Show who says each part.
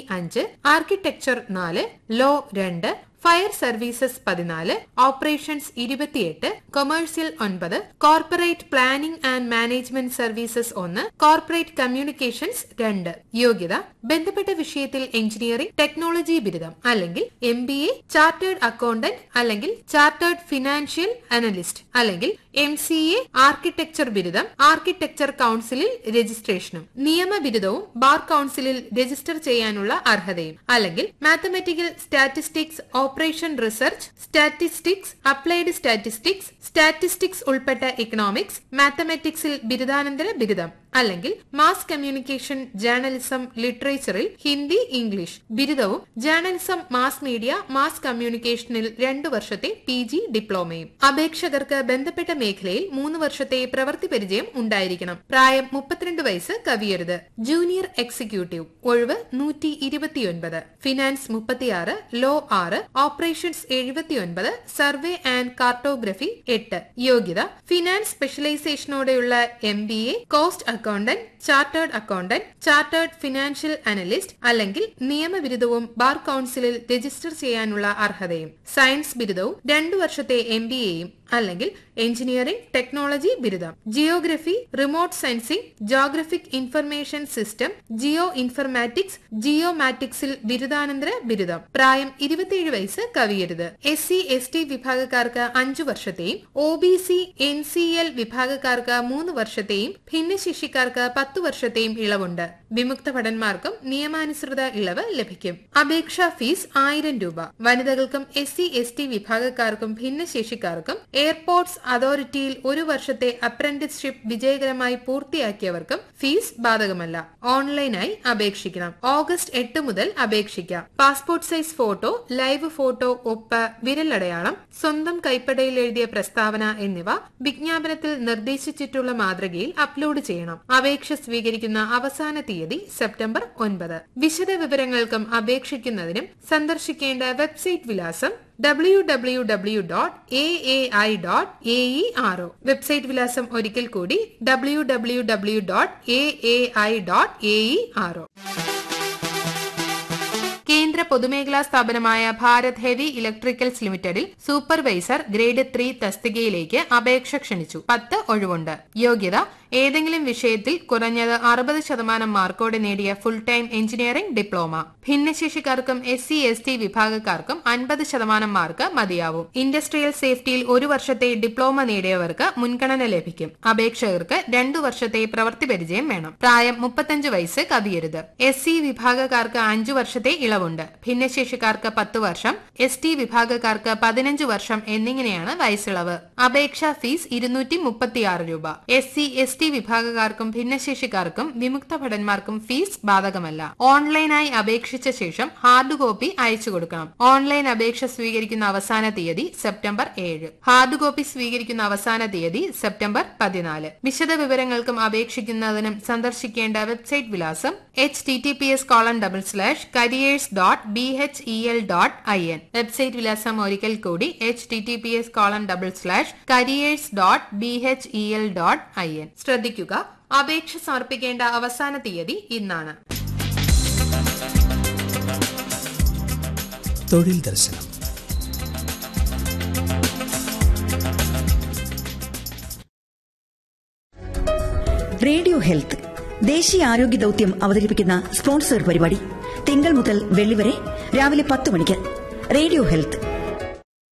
Speaker 1: അഞ്ച് ആർക്കിടെക്ചർ നാല് ലോ രണ്ട് ഫയർ സർവീസസ് പതിനാല് ഓപ്പറേഷൻസ് ഇരുപത്തിയെട്ട് കൊമേഴ്സ്യൽ ഒൻപത് corporate planning and management services ഒന്ന് കോർപ്പറേറ്റ് കമ്മ്യൂണിക്കേഷൻസ് രണ്ട് യോഗ്യത ബന്ധപ്പെട്ട വിഷയത്തിൽ എഞ്ചിനീയറിംഗ് ടെക്നോളജി ബിരുദം അല്ലെങ്കിൽ M B A chartered accountant അല്ലെങ്കിൽ ചാർട്ടേഡ് ഫിനാൻഷ്യൽ അനലിസ്റ്റ് അല്ലെങ്കിൽ എം സി എ ആർക്കിടെക്ചർ ബിരുദം ആർക്കിടെക്ചർ കൌൺസിലിൽ രജിസ്ട്രേഷനും നിയമ ബിരുദവും ബാർ കൌൺസിലിൽ രജിസ്റ്റർ ചെയ്യാനുള്ള അർഹതയും അല്ലെങ്കിൽ mathematical statistics operation research statistics applied statistics statistics ഉൾപ്പെട്ട ഇക്കണോമിക്സ് മാത്തമാറ്റിക്സിൽ ബിരുദാനന്തര ബിരുദം അല്ലെങ്കിൽ മാസ് കമ്മ്യൂണിക്കേഷൻ ജേർണലിസം ലിറ്ററേച്ചറിൽ ഹിന്ദി ഇംഗ്ലീഷ് ബിരുദവും ജേർണലിസം മാസ് മീഡിയ മാസ് കമ്മ്യൂണിക്കേഷനിൽ രണ്ടു വർഷത്തെ പി ജി ഡിപ്ലോമയും അപേക്ഷകർക്ക് ബന്ധപ്പെട്ട മേഖലയിൽ മൂന്ന് വർഷത്തെ പ്രവൃത്തി പരിചയം ഉണ്ടായിരിക്കണം പ്രായം മുപ്പത്തിരണ്ട് വയസ്സ് കവിയരുത് ജൂനിയർ എക്സിക്യൂട്ടീവ് ഒഴിവ് നൂറ്റി ഇരുപത്തിയൊൻപത് ഫിനാൻസ് മുപ്പത്തിയാറ് ലോ ആറ് ഓപ്പറേഷൻസ് എഴുപത്തിയൊൻപത് സർവേ ആൻഡ് കാർട്ടോഗ്രഫി എട്ട് യോഗ്യത ഫിനാൻസ് സ്പെഷ്യലൈസേഷനോടെയുള്ള M B A cost accountant chartered accountant chartered financial analyst അല്ലെങ്കിൽ നിയമബിരുദവും ബാർ കൌൺസിലിൽ രജിസ്റ്റർ ചെയ്യാനുള്ള അർഹതയും സയൻസ് ബിരുദവും രണ്ടു വർഷത്തെ എം ബി എയും അല്ലെങ്കിൽ എഞ്ചിനീയറിംഗ് ടെക്നോളജി ബിരുദം geography remote sensing geographic information system geo informatics ജിയോമാറ്റിക്സിൽ ബിരുദാനന്തര ബിരുദം പ്രായം ഇരുപത്തിയേഴ് വയസ്സ് കവിയരുത് എസ് സി എസ് ടി വിഭാഗക്കാർക്ക് അഞ്ചു വർഷത്തെയും O B C N C L വിഭാഗക്കാർക്ക് മൂന്ന് വർഷത്തെയും ഭിന്നശേഷിക്കാർക്ക് പത്തു വർഷത്തെയും ഇളവുണ്ട് വിമുക്ത ഭടന്മാർക്കും നിയമാനുസൃത ഇളവ് ലഭിക്കും അപേക്ഷാ ഫീസ് ആയിരം രൂപ വനിതകൾക്കും എസ് സി എസ് ടി വിഭാഗക്കാർക്കും ഭിന്നശേഷിക്കാർക്കും എയർപോർട്സ് അതോറിറ്റിയിൽ ഒരു വർഷത്തെ അപ്രന്റിസ്ഷിപ്പ് വിജയകരമായി പൂർത്തിയാക്കിയവർക്കും ഫീസ് ബാധകമല്ല ഓൺലൈനായി അപേക്ഷിക്കണം ഓഗസ്റ്റ് എട്ട് മുതൽ അപേക്ഷിക്കാം passport size photo live photo ഒപ്പ് വിരലടയാളം സ്വന്തം കൈപ്പടയിൽ എഴുതിയ പ്രസ്താവന എന്നിവ വിജ്ഞാപനത്തിൽ നിർദ്ദേശിച്ചിട്ടുള്ള മാതൃകയിൽ അപ്ലോഡ് ചെയ്യണം അപേക്ഷ സ്വീകരിക്കുന്ന അവസാന തീയതി സെപ്റ്റംബർ ഒൻപത് വിശദ വിവരങ്ങൾക്കും അപേക്ഷിക്കുന്നതിനും സന്ദർശിക്കേണ്ട വെബ്സൈറ്റ് വിലാസം W W W dot A A I dot A E R O website വിലാസം ഒരിക്കൽ കൂടി W W W dot A A I dot A E R O കേന്ദ്ര പൊതുമേഖലാ സ്ഥാപനമായ ഭാരത് ഹെവി ഇലക്ട്രിക്കൽസ് ലിമിറ്റഡിൽ സൂപ്പർവൈസർ ഗ്രേഡ് ത്രീ തസ്തികയിലേക്ക് അപേക്ഷ ക്ഷണിച്ചു പത്ത് ഒഴിവുണ്ട് യോഗ്യത ഏതെങ്കിലും വിഷയത്തിൽ കുറഞ്ഞത് അറുപത് ശതമാനം മാർക്കോടെ നേടിയ ഫുൾ ടൈം എഞ്ചിനീയറിംഗ് ഡിപ്ലോമ ഭിന്നശേഷിക്കാർക്കും എസ് സി എസ് ടി വിഭാഗക്കാർക്കും അൻപത് ശതമാനം മാർക്ക് മതിയാവും ഇൻഡസ്ട്രിയൽ സേഫ്റ്റിയിൽ ഒരു വർഷത്തെ ഡിപ്ലോമ നേടിയവർക്ക് മുൻഗണന ലഭിക്കും അപേക്ഷകർക്ക് രണ്ടു വർഷത്തെ പ്രവൃത്തി പരിചയം വേണം പ്രായം മുപ്പത്തഞ്ച് വയസ്സ് കവിയരുത് എസ് സി വിഭാഗക്കാർക്ക് അഞ്ചു വർഷത്തെ ഇളവുണ്ട് ഭിന്നശേഷിക്കാർക്ക് പത്ത് വർഷം എസ് ടി വിഭാഗക്കാർക്ക് പതിനഞ്ച് വർഷം എന്നിങ്ങനെയാണ് വയസ്സിളവ് അപേക്ഷാ ഫീസ് ഇരുന്നൂറ്റി മുപ്പത്തിയാറ് രൂപ എസ് സി എസ് ടി വിഭാഗക്കാർക്കും ഭിന്നശേഷിക്കാർക്കും വിമുക്ത ഭടന്മാർക്കും ഫീസ് ബാധകമല്ല ഓൺലൈനായി അപേക്ഷിച്ച ശേഷം ഹാർഡ് കോപ്പി അയച്ചു കൊടുക്കണം ഓൺലൈൻ അപേക്ഷ സ്വീകരിക്കുന്ന അവസാന തീയതി സെപ്റ്റംബർ ഏഴ് ഹാർഡ് കോപ്പി സ്വീകരിക്കുന്ന അവസാന തീയതി സെപ്റ്റംബർ പതിനാല് വിശദ വിവരങ്ങൾക്കും അപേക്ഷിക്കുന്നതിനും സന്ദർശിക്കേണ്ട വെബ്സൈറ്റ് വിലാസം H T T P S colon double slash careers dot B H E L dot I N website വിലാസം ഒരിക്കൽ കൂടി H T T P S colon double slash careers dot B H E L dot I N ശ്രദ്ധിക്കുക അപേക്ഷ സമർപ്പിക്കേണ്ട അവസാന തീയതി ഇന്നാണ്
Speaker 2: തൊഴിൽ ദർശനം
Speaker 3: റേഡിയോ ഹെൽത്ത് ദേശീയ ആരോഗ്യ ദൌത്യം അവതരിപ്പിക്കുന്ന സ്പോൺസർ പരിപാടി തിങ്കൾ മുതൽ വെള്ളി വരെ രാവിലെ പത്ത് മണിക്ക് റേഡിയോ ഹെൽത്ത്